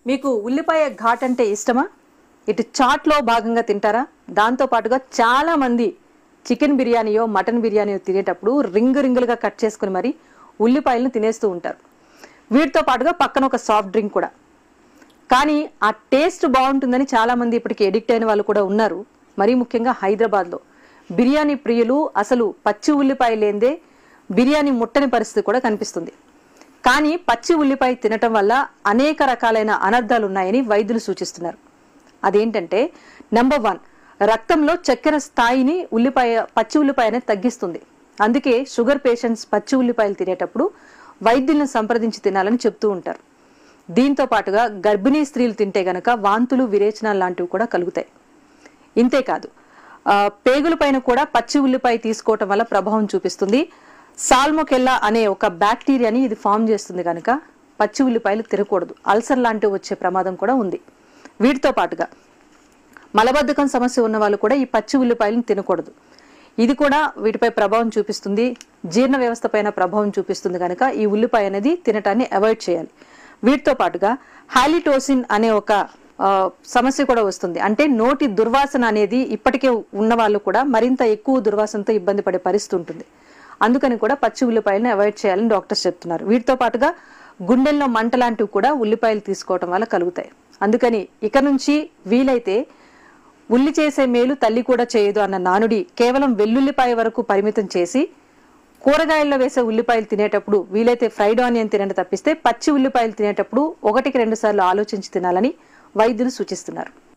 మీకు ఉల్లిపాయ ఘాట్ అంటే ఇష్టమా ఇటు చాట్లో భాగంగా తింటారా దాంతో పాటుగా చాలా మంది చికెన్ బిర్యానీయో మటన్ బిర్యానీయో తినేటప్పుడు రింగు రింగులుగా కట్ చేసుకుని మరి ఉల్లిపాయలను తినేస్తూ ఉంటారు వీటితో పాటుగా పక్కన ఒక సాఫ్ట్ డ్రింక్ కూడా కానీ ఆ టేస్ట్ బాగుంటుందని చాలా మంది ఇప్పటికి ఎడిక్ట్ అయిన వాళ్ళు కూడా ఉన్నారు మరీ ముఖ్యంగా హైదరాబాద్లో బిర్యానీ ప్రియులు అసలు పచ్చి ఉల్లిపాయ లేందే బిర్యానీ ముట్టని పరిస్థితి కూడా కనిపిస్తుంది కానీ పచ్చి ఉల్లిపాయ తినటం వల్ల అనేక రకాలైన అనర్థాలు ఉన్నాయని వైద్యులు సూచిస్తున్నారు అదేంటంటే నెంబర్ వన్ రక్తంలో చక్కెర స్థాయిని ఉల్లిపాయ పచ్చి ఉల్లిపాయ అనేది తగ్గిస్తుంది అందుకే షుగర్ పేషెంట్స్ పచ్చి ఉల్లిపాయలు తినేటప్పుడు వైద్యులను సంప్రదించి తినాలని చెప్తూ ఉంటారు దీంతో పాటుగా గర్భిణీ స్త్రీలు తింటే గనక వాంతులు విరేచనాలు లాంటివి కూడా కలుగుతాయి ఇంతేకాదు ఆ, పేగుల పైన కూడా పచ్చి ఉల్లిపాయ తీసుకోవటం వల్ల ప్రభావం చూపిస్తుంది సాల్మొకెల్లా అనే ఒక బ్యాక్టీరియాని ఇది ఫామ్ చేస్తుంది కనుక పచ్చి ఉల్లిపాయలు తినకూడదు అల్సర్ లాంటివి వచ్చే ప్రమాదం కూడా ఉంది వీటితో పాటుగా మలబద్ధకం సమస్య ఉన్న వాళ్ళు కూడా ఈ పచ్చి ఉల్లిపాయలను తినకూడదు ఇది కూడా వీటిపై ప్రభావం చూపిస్తుంది జీర్ణ వ్యవస్థ పైన ప్రభావం చూపిస్తుంది కనుక ఈ ఉల్లిపాయ అనేది తినటాన్ని అవాయిడ్ చేయాలి వీటితో పాటుగా హాలిటోసిన్ అనే ఒక ఆ, సమస్య కూడా వస్తుంది అంటే నోటి దుర్వాసన అనేది ఇప్పటికే ఉన్న వాళ్ళు కూడా మరింత ఎక్కువ దుర్వాసనతో ఇబ్బంది పడే పరిస్థితి ఉంటుంది అందుకని కూడా పచ్చి ఉల్లిపాయలను అవాయిడ్ చేయాలని డాక్టర్స్ చెప్తున్నారు వీటితో పాటుగా గుండెల్లో మంట లాంటివి కూడా ఉల్లిపాయలు తీసుకోవటం వల్ల కలుగుతాయి అందుకని ఇక నుంచి వీలైతే ఉల్లి చేసే మేలు తల్లి కూడా చేయదు అన్న నానుడి కేవలం వెల్లుల్లిపాయ వరకు పరిమితం చేసి కూరగాయల్లో వేసే ఉల్లిపాయలు తినేటప్పుడు వీలైతే ఫ్రైడ్ ఆనియన్ తినండి తప్పిస్తే పచ్చి ఉల్లిపాయలు తినేటప్పుడు ఒకటికి రెండు సార్లు ఆలోచించి తినాలని వైద్యులు సూచిస్తున్నారు